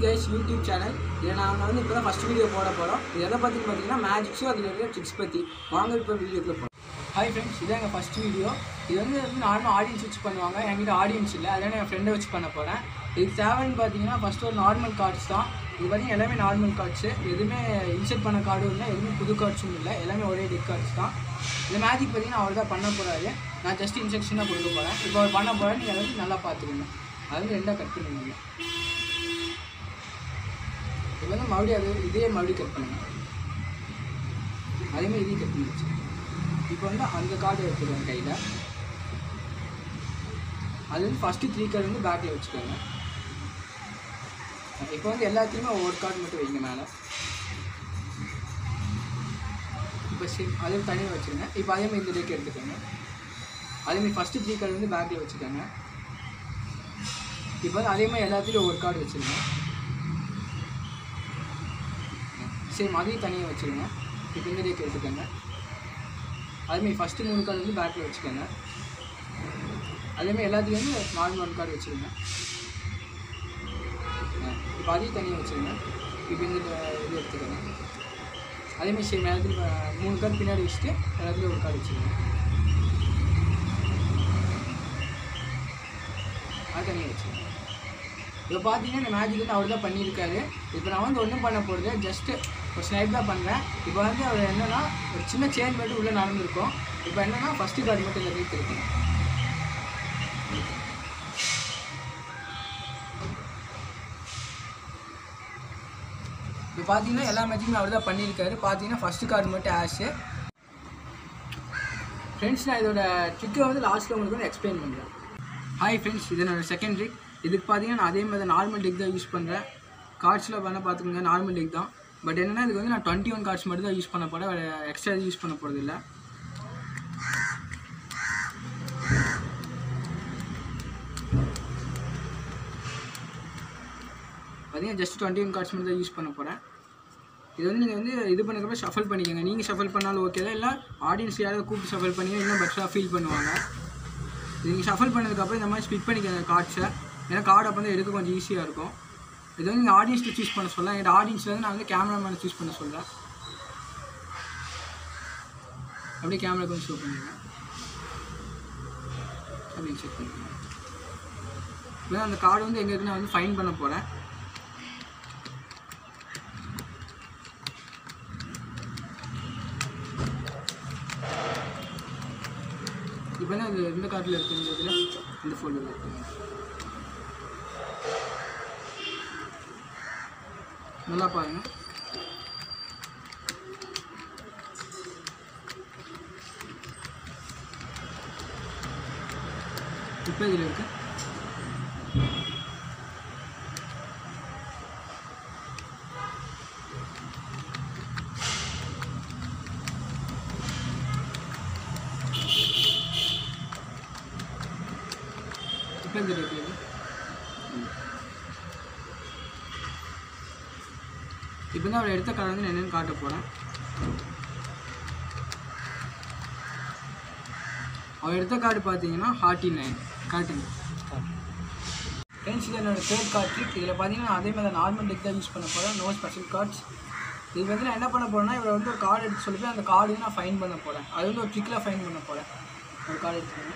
guys YouTube channel இதை நாங்கள் வந்து இப்போ தான் ஃபஸ்ட் வீடியோ போட போகிறோம் இது எதை பற்றி பார்த்தீங்கன்னா மேஜிக்ஸும் அதில் இருக்கிற ட்ரிக்ஸ் பற்றி வாங்க இப்போ வீடியோக்குள்ள போகிறோம் ஹாய் ஃப்ரெண்ட்ஸ் இதான் எங்கள் ஃபஸ்ட் வீடியோ இது வந்து நார்மல் ஆடியன்ஸ் வச்சு பண்ணுவாங்க என்கிட்ட ஆடியன்ஸ் இல்லை அதனால் என் ஃப்ரெண்டை வச்சு பண்ண போகிறேன் இதுக்கு தேவைன்னு பார்த்தீங்கன்னா ஃபஸ்ட்டு ஒரு நார்மல் கார்ட்ஸ் தான் இது பார்த்தீங்கன்னா எல்லாமே நார்மல் கார்ட்ஸு எதுவுமே இன்செர்ட் பண்ண கார்டும் இல்லை எதுவுமே புது கார்ட்ஸும் இல்லை எல்லாமே ஒரே டெக் கார்ட்ஸ் தான் இந்த மேஜிக் பார்த்தீங்கன்னா அவர் தான் பண்ண போகிறாரு நான் ஜஸ்ட் இன்ஸ்ட்ரக்ஷனாக கொடுக்க போகிறேன் இப்போ அவர் பண்ண போகிறேன் நீங்கள் அதை வந்து நல்லா பார்த்துக்கணும் அது வந்து ரெண்டாக கட் பண்ணுவீங்க இப்போ வந்து மறுபடியும் அது இதே மறுபடியும் கட் பண்ணுங்க அதேமாதிரி இதையும் கட் பண்ணி வச்சு இப்போ வந்து அந்த கார்டு எடுத்துக்கோங்க கையில் அது வந்து ஃபஸ்ட்டு த்ரீ கார்டு வந்து பேக்கில் வச்சுக்கோங்க இப்போ வந்து எல்லாத்தையுமே ஒவ்வொரு கார்டு மட்டும் வைங்க மேலே இப்போ சிம் அது தனியாக வச்சுருங்க இப்போ அதேமாதிரி இந்த டேக் எடுத்துக்கோங்க அதேமாதிரி ஃபஸ்ட்டு த்ரீ கார்டு வந்து பேக்கில் வச்சுக்கோங்க இப்போ வந்து அதே மாதிரி எல்லாத்துலேயும் ஒவ்வொரு கார்டு வச்சுருங்க சேம் அதையும் தனியாக வச்சுருங்க இப்போ இந்த டேக் எடுத்துக்கோங்க அதுமாதிரி ஃபஸ்ட்டு மூணு கார்டு வந்து பேக்கில் வச்சுக்கோங்க அதேமாதிரி எல்லாத்துலேயும் வந்து நார்மல் ஒன் கார்டு வச்சுருங்க இப்போ அதையும் தனியாக வச்சுருங்க இப்போ இந்த இது எடுத்துக்கோங்க அதேமாதிரி சேம் எல்லாத்துலையும் மூணு கார்டு பின்னாடி வச்சுட்டு எல்லாத்துலேயும் ஒரு கார்டு வச்சுருங்க அது தனியாக வச்சுருங்க இப்போ பார்த்தீங்கன்னா இந்த மேஜிக் வந்து அவர் தான் பண்ணியிருக்காரு இப்போ நான் வந்து ஒன்றும் பண்ண போகிறது ஜஸ்ட்டு ஒரு ஸ்னைப் தான் பண்ணுறேன் இப்போ வந்து அவர் என்னென்னா ஒரு சின்ன சேஞ்ச் மட்டும் உள்ளே நடந்திருக்கும் இப்போ என்னென்னா ஃபஸ்ட்டு கார்டு மட்டும் இந்த வீக் இருக்கும் இப்போ பார்த்தீங்கன்னா எல்லா மேட்சுமே அவர் தான் பண்ணியிருக்காரு பார்த்தீங்கன்னா ஃபஸ்ட்டு கார்டு மட்டும் ஆஷு ஃப்ரெண்ட்ஸ் நான் இதோட ட்ரிக்கை வந்து லாஸ்ட்டில் உங்களுக்கு வந்து எக்ஸ்பிளைன் பண்ணுறேன் ஹாய் ஃப்ரெண்ட்ஸ் இது என்னோட செகண்ட் ட்ரிக் இதுக்கு பார்த்தீங்கன்னா நான் அதே மாதிரி நார்மல் டெக் தான் யூஸ் பண்ணுறேன் கார்ட்ஸில் வேணால் பார்த்துக்கோங்க நார்மல் டெக் தான் பட் என்னென்னா இதுக்கு வந்து நான் டுவெண்ட்டி ஒன் கார்ட்ஸ் மட்டும் தான் யூஸ் பண்ண போகிறேன் வேறு எக்ஸ்ட்ரா யூஸ் பண்ண போகிறது இல்லை பார்த்தீங்கன்னா ஜஸ்ட் டுவெண்ட்டி ஒன் கார்ட்ஸ் மட்டும் தான் யூஸ் பண்ண போகிறேன் இது வந்து நீங்கள் வந்து இது பண்ணக்கப்புறம் ஷஃபல் பண்ணிக்கோங்க நீங்கள் ஷஃபல் பண்ணாலும் ஓகே தான் இல்லை ஆடியன்ஸ் யாராவது கூப்பிட்டு ஷஃபல் பண்ணி இன்னும் பெட்டராக ஃபீல் பண்ணுவாங்க இது நீங்கள் ஷஃபல் பண்ணதுக்கப்புறம் இந்த மாதிரி ஸ்பிட் பண்ணிக்கோங்க கார்ட்ஸை ஏன்னா கார்டு அப்போ வந்து எடுக்க கொஞ்சம் ஈஸியாக இருக்கும் இது வந்து நீங்கள் ஆடியன்ஸில் சூஸ் பண்ண சொல்லலாம் எங்கள் ஆடியன்ஸில் வந்து நான் வந்து கேமராமேனை சூஸ் பண்ண சொல்கிறேன் அப்படியே கேமரா கொஞ்சம் ஷோ பண்ணிடுங்க அப்படின்னு செக் பண்ணிடுங்க இப்போ அந்த கார்டு வந்து எங்கே இருக்குன்னு நான் வந்து ஃபைன் பண்ண போகிறேன் இப்போ தான் அது எந்த கார்டில் இருக்குன்றதுல இந்த ஃபோல்டரில் இருக்குங்க நல்லா பாருங்க இப்போ இதில் இருக்கு இப்போ இந்த டேட்டில் இருக்கு இப்போ தான் அவர் எடுத்த கார்டு வந்து நான் என்னென்னு காட்ட போகிறேன் அவர் எடுத்த கார்டு பார்த்தீங்கன்னா ஹார்ட்டி நைன் காட்டுங்க ஃப்ரெண்ட்ஸ் இது என்னோட தேர்ட் கார்ட் ட்ரிக் இதில் பார்த்தீங்கன்னா நான் அதே மாதிரி நார்மல் டெக் தான் யூஸ் பண்ண போகிறேன் நோ ஸ்பெஷல் கார்ட்ஸ் இது வந்து நான் என்ன பண்ண போகிறேன்னா இவரை வந்து ஒரு கார்டு எடுத்து சொல்லி அந்த கார்டு வந்து நான் ஃபைன் பண்ண போகிறேன் அது வந்து ஒரு ட்ரிக்கில் ஃபைன் பண்ண போகிறேன் ஒரு கார்டு எடுத்துக்கோங்க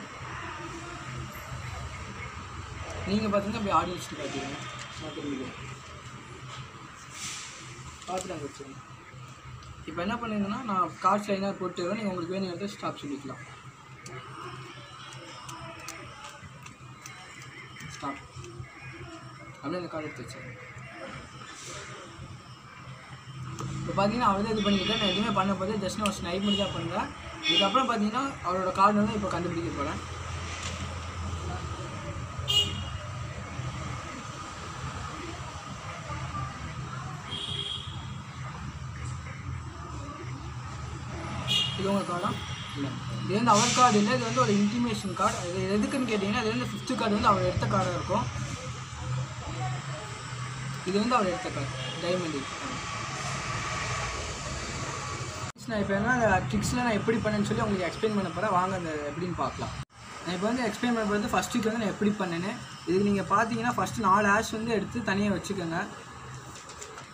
நீங்கள் பார்த்தீங்கன்னா இப்படி ஆடியன்ஸ்க்கு பார்த்தீங்கன்னா பார்த்துருக்கீங்க பார்த்துட்டு அங்கே வச்சுருங்க இப்போ என்ன பண்ணுங்கன்னா நான் கார்ட்ஸ் லைனாக போட்டு நீங்கள் உங்களுக்கு வேணும் எடுத்து ஸ்டாப் சொல்லிக்கலாம் ஸ்டாப் அப்படியே அந்த கார்டு எடுத்து வச்சுருங்க இப்போ பார்த்தீங்கன்னா அவர் தான் இது பண்ணிக்கிட்டேன் நான் எதுவுமே பண்ண போது ஜஸ்ட் நான் ஒரு ஸ்னைப் பண்ணி தான் பண்ணுறேன் இதுக்கப்புறம் பார்த்தீங்கன்னா அவரோட கார்டு வந்து இப்போ கண்டுபிடிக்க போகிறேன் இது உங்கள் கார்டா இல்லை இது வந்து அவர் கார்டு இல்லை இது வந்து ஒரு இன்டிமேஷன் கார்டு அது எதுக்குன்னு கேட்டிங்கன்னா இது வந்து ஃபிஃப்த்து கார்டு வந்து அவர் எடுத்த கார்டாக இருக்கும் இது வந்து அவர் எடுத்த கார்டு டைமண்ட் நான் இப்போ என்ன அந்த ட்ரிக்ஸில் நான் எப்படி பண்ணேன்னு சொல்லி உங்களுக்கு எக்ஸ்பிளைன் பண்ண போகிறேன் வாங்க அந்த எப்படின்னு பார்க்கலாம் நான் இப்போ வந்து எக்ஸ்பிளைன் பண்ண போகிறது ஃபஸ்ட் வீக் வந்து நான் எப்படி பண்ணேன்னு இதுக்கு நீங்கள் பார்த்தீங்கன்னா ஃபஸ்ட்டு நாலு ஆஷ் வந்து எடுத்து தனியாக வச்சுக்கோங்க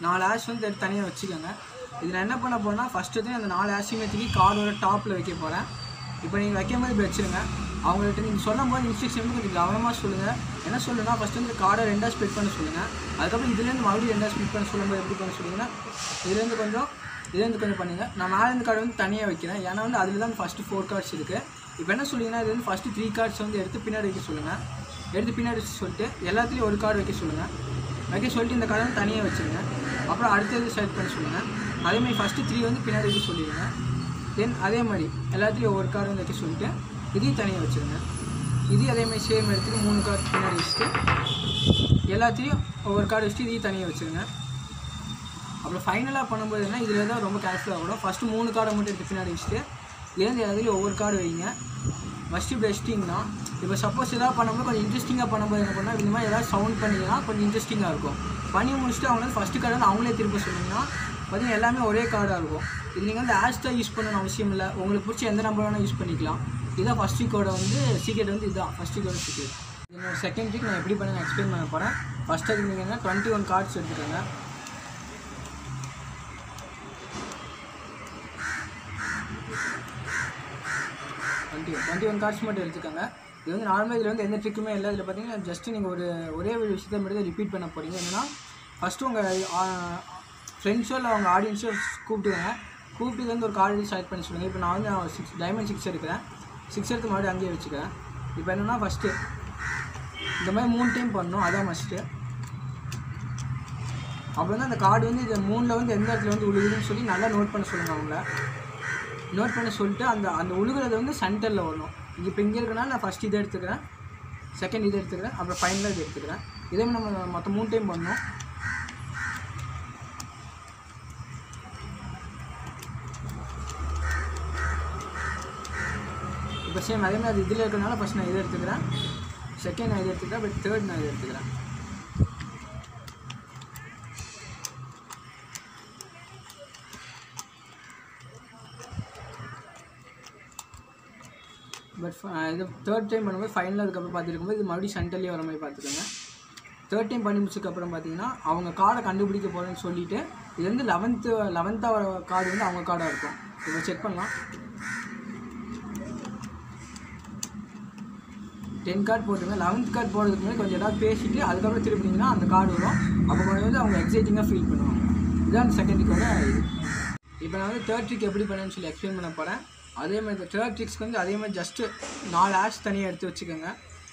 நாலு ஆஷ் வந்து எடுத்து தனியாக வச்சுக்கோங்க இதில் என்ன பண்ண போறேன்னா ஃபஸ்ட்டு வந்து அந்த நாலு ஆஷையுமே தூக்கி கார்டோட டாப்பில் வைக்க போகிறேன் இப்போ நீங்கள் வைக்கும் போது இப்படி வச்சுருங்க அவங்கள்ட்ட நீங்கள் சொல்லும் போது இன்ஸ்ட்ரக்ஷன் வந்து கொஞ்சம் கவனமாக சொல்லுங்கள் என்ன சொல்லுன்னா ஃபஸ்ட்டு வந்து கார்டை ரெண்டாக ஸ்ப்ளிட் பண்ண சொல்லுங்கள் அதுக்கப்புறம் இதுலேருந்து மறுபடியும் ரெண்டாக ஸ்ப்ளிட் பண்ண சொல்லும்போது எப்படி பண்ண சொல்லுங்கன்னா இதுலேருந்து கொஞ்சம் இதுலேருந்து கொஞ்சம் பண்ணுங்கள் நான் மேலேருந்து கார்டு வந்து தனியாக வைக்கிறேன் ஏன்னா வந்து அதில் தான் ஃபஸ்ட்டு ஃபோர் கார்ட்ஸ் இருக்குது இப்போ என்ன சொல்லிங்கன்னா இது வந்து ஃபஸ்ட்டு த்ரீ கார்ட்ஸ் வந்து எடுத்து பின்னாடி வைக்க சொல்லுங்கள் எடுத்து பின்னாடி வச்சு சொல்லிட்டு எல்லாத்துலேயும் ஒரு கார்டு வைக்க சொல்லுங்கள் வைக்க சொல்லிட்டு இந்த கார்டை வந்து தனியாக வச்சுருங்க அப்புறம் அடுத்தது செலக்ட் பண்ண சொல்லுங்கள் அதேமாதிரி ஃபஸ்ட்டு த்ரீ வந்து பின்னாடி வைக்க சொல்லிடுங்க தென் அதே மாதிரி எல்லாத்துலேயும் ஒரு கார்டு வந்து வைக்க சொல்லிட்டு இதையும் தனியாக வச்சுருங்க இதையும் அதே மாதிரி சேம் எடுத்துட்டு மூணு கார்டு பின்னாடி வச்சுட்டு எல்லாத்தையும் ஒவ்வொரு கார்டு வச்சுட்டு இதையும் தனியாக வச்சுருங்க அப்புறம் ஃபைனலாக பண்ணும்போது என்ன இதில் தான் ரொம்ப கேர்ஃபுல்லாக ஆகணும் ஃபஸ்ட்டு மூணு கார்டை மட்டும் எடுத்து பின்னாடி வச்சுட்டு இதுலேருந்து எல்லாத்துலேயும் ஒவ்வொரு கார்டு வைங்க ஃபஸ்ட்டு பெஸ்ட்டிங்னா இப்போ சப்போஸ் எதாவது பண்ணும்போது கொஞ்சம் இன்ட்ரெஸ்டிங்காக பண்ணும்போது என்ன பண்ணால் இந்த மாதிரி ஏதாவது சவுண்ட் பண்ணிங்கன்னா கொஞ்சம் இன்ட்ரெஸ்டிங்காக இருக்கும் பண்ணி முடிச்சுட்டு அவங்க வந்து ஃபஸ்ட்டு கார்டு வந்து அவங்களே திருப்ப சொன்னீங்கன்னா பார்த்தீங்கன்னா எல்லாமே ஒரே கார்டாக இருக்கும் இது நீங்கள் வந்து ஆஷ் தான் யூஸ் பண்ணணும் அவசியம் இல்லை உங்களுக்கு பிடிச்ச எந்த நம்பர் வேணால் யூஸ் பண்ணிக்கலாம் இதான் ஃபஸ்ட் கோடை வந்து சீக்ரெட் வந்து இதுதான் ஃபஸ்ட் கோட சீக்ரெட் என்னோட செகண்ட் வீக் நான் எப்படி பண்ண எக்ஸ்பிளைன் பண்ண போகிறேன் ஃபஸ்ட் அதுக்கு நீங்கள் என்ன டுவெண்ட்டி ஒன் கார்ட்ஸ் எடுத்துக்கோங்க twenty one twenty one cards மட்டும் எடுத்துக்கோங்க இது வந்து நார்மலாக இதில் வந்து எந்த ட்ரிக்குமே இல்லை இதில் பார்த்தீங்கன்னா ஜஸ்ட் நீங்கள் ஒரு ஒரே ஒரு விஷயத்தை மட்டும் தான் ரிப்பீட் பண்ண போகிறீங்க என்னென்னா ஃபஸ்ட்டு உங்கள் ஃப்ரெண்ட்ஸோ இல்லை அவங்க ஆடியன்ஸோ கூப்பிட்டுங்க கூப்பிட்டு வந்து ஒரு கார்டு செலக்ட் பண்ணி சொல்லுங்கள் இப்போ நான் வந்து சிக்ஸ் டைமண்ட் சிக்ஸ் எடுக்கிறேன் சிக்ஸ் எடுத்து மறுபடியும் அங்கேயே வச்சுக்கிறேன் இப்போ என்னென்னா ஃபஸ்ட்டு இந்த மாதிரி மூணு டைம் பண்ணணும் அதான் மஸ்ட்டு அப்புறம் வந்து அந்த கார்டு வந்து இந்த மூணில் வந்து எந்த இடத்துல வந்து உழுகுதுன்னு சொல்லி நல்லா நோட் பண்ண சொல்லுங்கள் அவங்கள நோட் பண்ண சொல்லிட்டு அந்த அந்த உழுகுறது வந்து சென்டரில் வரணும் இப்போ இங்கே இருக்கனால நான் ஃபஸ்ட் இதை எடுத்துக்கிறேன் செகண்ட் இதை எடுத்துக்கிறேன் அப்புறம் ஃபைனலாக இதை எடுத்துக்கிறேன் இதே மாதிரி நம்ம மொத்தம் மூணு டைம் பண்ணணும் இப்போ சேம் அதே மாதிரி அது இதில் இருக்கிறனால ஃபஸ்ட் நான் இதை எடுத்துக்கிறேன் செகண்ட் நான் இதை எடுத்துக்கிறேன் பட் தேர்ட் நான் இதை எடுத்துக்கிறேன் பட் இது தேர்ட் டைம் பண்ணும்போது ஃபைனலாக அதுக்கப்புறம் பார்த்துருக்கும்போது இது மறுபடியும் சென்டர்லேயே வர மாதிரி பார்த்துக்கோங்க தேர்ட் டைம் பண்ணி முடிச்சதுக்கப்புறம் பார்த்தீங்கன்னா அவங்க கார்டை கண்டுபிடிக்க போகிறேன்னு சொல்லிட்டு இது வந்து லெவன்த்து லெவன்த்தாக வர கார்டு வந்து அவங்க கார்டாக இருக்கும் இப்போ செக் பண்ணலாம் டென் கார்டு போட்டுருங்க லெவன்த் கார்டு போடுறதுக்கு முன்னாடி கொஞ்சம் ஏதாவது பேசிட்டு அதுக்கப்புறம் திரும்பினீங்கன்னா அந்த கார்டு வரும் அப்போ கொஞ்சம் வந்து அவங்க எக்ஸைட்டிங்காக ஃபீல் பண்ணுவாங்க இதுதான் செகண்ட் ட்ரிக்கோட இது இப்போ நான் வந்து தேர்ட் ட்ரிக் எப்படி பண்ணேன்னு சொல்லி எக்ஸ்பிளைன் பண்ண போகிறேன் அதே மாதிரி இந்த தேர்ட் ட்ரிக்ஸ்க்கு வந்து அதே மாதிரி ஜஸ்ட்டு நாலு ஆட்ஸ் தனியாக எடுத்து வச்சுக்கோங்க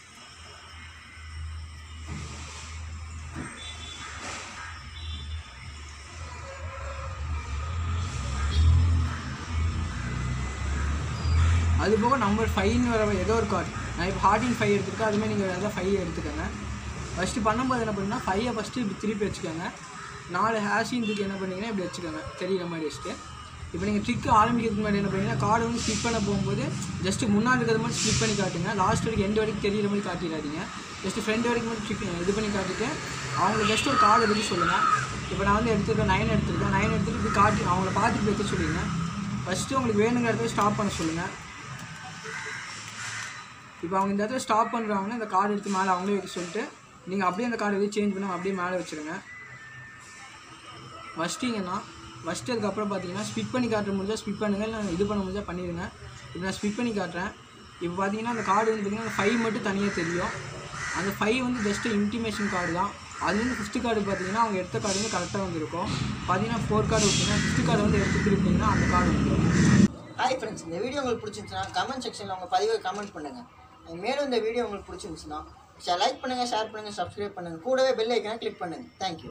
அது போக நம்பர் ஃபைவ்னு வர ஏதோ ஒரு கார்டு நான் இப்போ ஹார்டின் ஃபைவ் எடுத்துருக்கேன் அதுமாதிரி நீங்கள் எதாவது ஃபைவ் எடுத்துக்கோங்க ஃபஸ்ட்டு பண்ணும்போது என்ன பண்ணுன்னா ஃபைவை ஃபஸ்ட்டு இப்படி திருப்பி வச்சுக்கோங்க நாலு ஹேஷிங் இதுக்கு என்ன பண்ணீங்கன்னா இப்படி வச்சுக்கோங்க தெரியுற மாதிரி வச்சுட்டு இப்போ நீங்கள் ட்ரிக்கு ஆரம்பிக்கிறதுக்கு முன்னாடி என்ன பண்ணீங்கன்னா கார்டு வந்து ஸ்கிப் பண்ண போகும்போது ஜஸ்ட்டு முன்னாடி இருக்கிறது மட்டும் ஸ்கிப் பண்ணி காட்டுங்க லாஸ்ட் வரைக்கும் எண்டு வரைக்கும் தெரியுற மாதிரி காட்டிடாதீங்க ஜஸ்ட்டு ஃப்ரெண்ட் வரைக்கும் மட்டும் ட்ரிக் இது பண்ணி காட்டிட்டு அவங்களுக்கு ஜஸ்ட் ஒரு கார்டு எடுத்து சொல்லுங்கள் இப்போ நான் வந்து எடுத்துருக்கேன் நைன் எடுத்துருக்கேன் நைன் எடுத்துகிட்டு இப்படி காட்டி அவங்கள பார்த்துட்டு வைக்க சொல்லுங்க ஃபஸ்ட்டு உங்களுக்கு வேணுங்கிற இடத்துல ஸ்டாப் பண்ண சொல்லுங்கள் இப்போ அவங்க இந்த இடத்துல ஸ்டாப் பண்ணுறாங்கன்னா இந்த கார்டு எடுத்து மேலே அவங்களே வைக்க சொல்லிட்டு நீங்கள் அப்படியே அந்த கார்டு எதுவும் சேஞ்ச் பண்ணால் அப்படியே மேலே வச்சுருங்க வச்சிட்டிங்கன்னா ஃபஸ்ட்டு அதுக்கப்புறம் பார்த்தீங்கன்னா ஸ்பிட் பண்ணி காட்ட முடிஞ்சால் ஸ்பிட் பண்ணுங்க இல்லை இது பண்ண முடிஞ்சால் பண்ணிடுங்க இப்போ நான் ஸ்பிட் பண்ணி காட்டுறேன் இப்போ பார்த்தீங்கன்னா அந்த கார்டு வந்து பார்த்தீங்கன்னா ஃபைவ் மட்டும் தனியாக தெரியும் அந்த ஃபைவ் வந்து ஜஸ்ட்டு இன்டிமேஷன் கார்டு தான் அது வந்து ஃபிஃப்த்து கார்டு பார்த்தீங்கன்னா அவங்க எடுத்த கார்டு வந்து கரெக்டாக வந்துருக்கும் பார்த்தீங்கன்னா ஃபோர் கார்டு விட்டிங்கன்னா ஃபிஃப்த்து கார்டு வந்து எடுத்து திருப்பிங்கன்னா அந்த கார்டு வந்துடும் ஹாய் ஃப்ரெண்ட்ஸ் இந்த வீடியோ உங்களுக்கு பிடிச்சிருந்துச்சுன்னா கமெண்ட் செக்ஷனில் உங்கள் பதிவை கமெண்ட் பண்ணுங்கள் மேலும் இந்த வீடியோ உங்களுக்கு பிடிச்சிருந்துச்சுன்னா லைக் பண்ணுங்கள் ஷேர் பண்ணுங்கள் சப்ஸ்கிரைப் பண்ணுங்கள் கூடவே பெல் ஐக்கனை கிளிக் பண்ணுங்கள் தேங்க்யூ